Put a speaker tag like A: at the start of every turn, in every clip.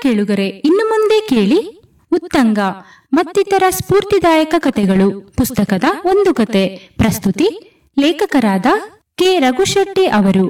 A: ಕೇಳುಗರೆ ಇನ್ನು ಮುಂದೆ ಕೇಳಿ ಉತ್ತಂಗ ಮತ್ತಿತರ ಸ್ಫೂರ್ತಿದಾಯಕ ಕಥೆಗಳು ಪುಸ್ತಕದ ಒಂದು ಕತೆ ಪ್ರಸ್ತುತಿ ಲೇಖಕರಾದ ಕೆ ರಘುಶೆಟ್ಟಿ ಅವರು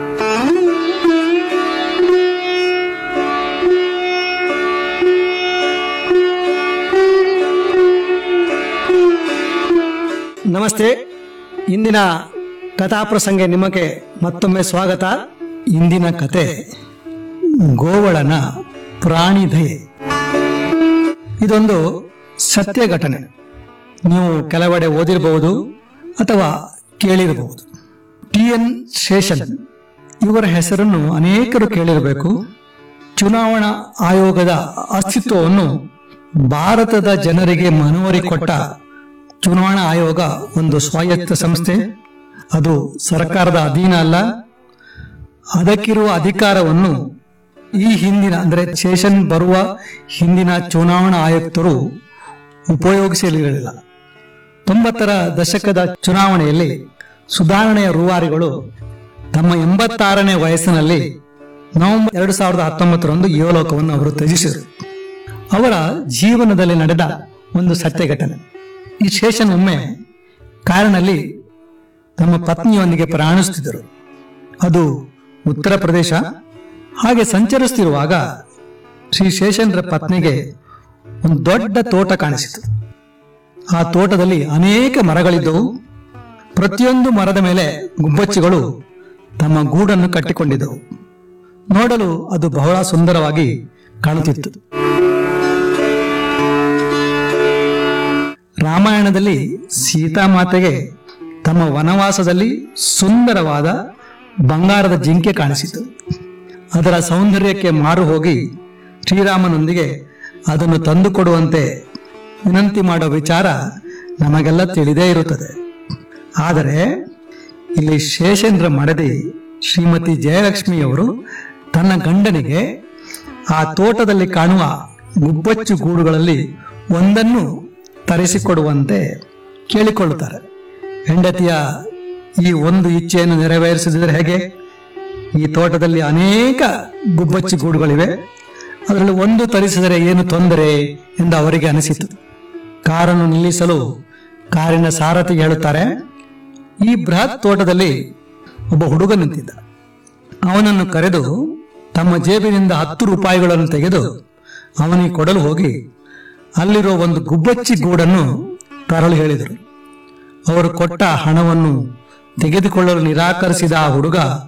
B: ನಮಸ್ತೆ ಇಂದಿನ ಕಥಾಪ್ರಸಂಗ ನಿಮಗೆ ಮತ್ತೊಮ್ಮೆ ಸ್ವಾಗತ ಇಂದಿನ ಕತೆ ಗೋವಳನ ಪ್ರಾಣಿ ದಯೆ ಇದೊಂದು ಸತ್ಯ ಘಟನೆ ನೀವು ಕೆಲವೆಡೆ ಓದಿರಬಹುದು ಅಥವಾ ಕೇಳಿರಬಹುದು ಟಿ ಎನ್ ಶೇಷನ್ ಇವರ ಹೆಸರನ್ನು ಅನೇಕರು ಕೇಳಿರಬೇಕು ಚುನಾವಣಾ ಆಯೋಗದ ಅಸ್ತಿತ್ವವನ್ನು ಭಾರತದ ಜನರಿಗೆ ಮನವರಿ ಕೊಟ್ಟ ಚುನಾವಣಾ ಆಯೋಗ ಒಂದು ಸ್ವಾಯತ್ತ ಸಂಸ್ಥೆ ಅದು ಸರ್ಕಾರದ ಅಧೀನ ಅಲ್ಲ ಅದಕ್ಕಿರುವ ಅಧಿಕಾರವನ್ನು ಈ ಹಿಂದಿನ ಅಂದರೆ ಸೆಷನ್ ಬರುವ ಹಿಂದಿನ ಚುನಾವಣಾ ಆಯುಕ್ತರು ಉಪಯೋಗಿಸಲಿರಲಿಲ್ಲ ತೊಂಬತ್ತರ ದಶಕದ ಚುನಾವಣೆಯಲ್ಲಿ ಸುಧಾರಣೆಯ ರೂವಾರಿಗಳು ತಮ್ಮ ಎಂಬತ್ತಾರನೇ ವಯಸ್ಸಿನಲ್ಲಿ ನವೆಂಬರ್ ಎರಡು ಸಾವಿರದ ಹತ್ತೊಂಬತ್ತರಂದು ಯುವಲೋಕವನ್ನು ಅವರು ತ್ಯಜಿಸಿದರು ಅವರ ಜೀವನದಲ್ಲಿ ನಡೆದ ಒಂದು ಸತ್ಯ ಘಟನೆ ಈ ಶೇಷನ್ ಒಮ್ಮೆ ಕಾರಿನಲ್ಲಿ ತಮ್ಮ ಪತ್ನಿಯೊಂದಿಗೆ ಪ್ರಯಾಣಿಸುತ್ತಿದ್ದರು ಅದು ಉತ್ತರ ಪ್ರದೇಶ ಹಾಗೆ ಸಂಚರಿಸುತ್ತಿರುವಾಗ ಶ್ರೀ ಶೇಷನ್ರ ಪತ್ನಿಗೆ ಒಂದು ದೊಡ್ಡ ತೋಟ ಕಾಣಿಸಿತು ಆ ತೋಟದಲ್ಲಿ ಅನೇಕ ಮರಗಳಿದ್ದವು ಪ್ರತಿಯೊಂದು ಮರದ ಮೇಲೆ ಗುಬ್ಬಚ್ಚಿಗಳು ತಮ್ಮ ಗೂಡನ್ನು ಕಟ್ಟಿಕೊಂಡಿದ್ದವು ನೋಡಲು ಅದು ಬಹಳ ಸುಂದರವಾಗಿ ಕಾಣುತ್ತಿತ್ತು ರಾಮಾಯಣದಲ್ಲಿ ಸೀತಾಮಾತೆಗೆ ತಮ್ಮ ವನವಾಸದಲ್ಲಿ ಸುಂದರವಾದ ಬಂಗಾರದ ಜಿಂಕೆ ಕಾಣಿಸಿತು ಅದರ ಸೌಂದರ್ಯಕ್ಕೆ ಮಾರು ಹೋಗಿ ಶ್ರೀರಾಮನೊಂದಿಗೆ ಅದನ್ನು ತಂದುಕೊಡುವಂತೆ ವಿನಂತಿ ಮಾಡೋ ವಿಚಾರ ನಮಗೆಲ್ಲ ತಿಳಿದೇ ಇರುತ್ತದೆ ಆದರೆ ಇಲ್ಲಿ ಶೇಷೇಂದ್ರ ಮಡದಿ ಶ್ರೀಮತಿ ಜಯಲಕ್ಷ್ಮಿಯವರು ತನ್ನ ಗಂಡನಿಗೆ ಆ ತೋಟದಲ್ಲಿ ಕಾಣುವ ಗುಬ್ಬಚ್ಚು ಗೂಡುಗಳಲ್ಲಿ ಒಂದನ್ನು ತರಿಸಿಕೊಡುವಂತೆ ಕೇಳಿಕೊಳ್ಳುತ್ತಾರೆ ಹೆಂಡತಿಯ ಈ ಒಂದು ಇಚ್ಛೆಯನ್ನು ನೆರವೇರಿಸಿದರೆ ಹೇಗೆ ಈ ತೋಟದಲ್ಲಿ ಅನೇಕ ಗುಬ್ಬಚ್ಚಿ ಗೂಡುಗಳಿವೆ ಅದರಲ್ಲಿ ಒಂದು ತರಿಸಿದರೆ ಏನು ತೊಂದರೆ ಎಂದು ಅವರಿಗೆ ಅನಿಸಿತು ಕಾರನ್ನು ನಿಲ್ಲಿಸಲು ಕಾರಿನ ಸಾರಥಿಗೆ ಹೇಳುತ್ತಾರೆ ಈ ಬೃಹತ್ ತೋಟದಲ್ಲಿ ಒಬ್ಬ ಹುಡುಗ ನಿಂತಿದ್ದ ಅವನನ್ನು ಕರೆದು ತಮ್ಮ ಜೇಬಿನಿಂದ ಹತ್ತು ರೂಪಾಯಿಗಳನ್ನು ತೆಗೆದು ಅವನಿಗೆ ಕೊಡಲು ಹೋಗಿ ಅಲ್ಲಿರೋ ಒಂದು ಗುಬ್ಬಚ್ಚಿ ಗೂಡನ್ನು ತರಲು ಹೇಳಿದರು ಅವರು ಕೊಟ್ಟ ಹಣವನ್ನು ತೆಗೆದುಕೊಳ್ಳಲು ನಿರಾಕರಿಸಿದ ಆ ಹುಡುಗ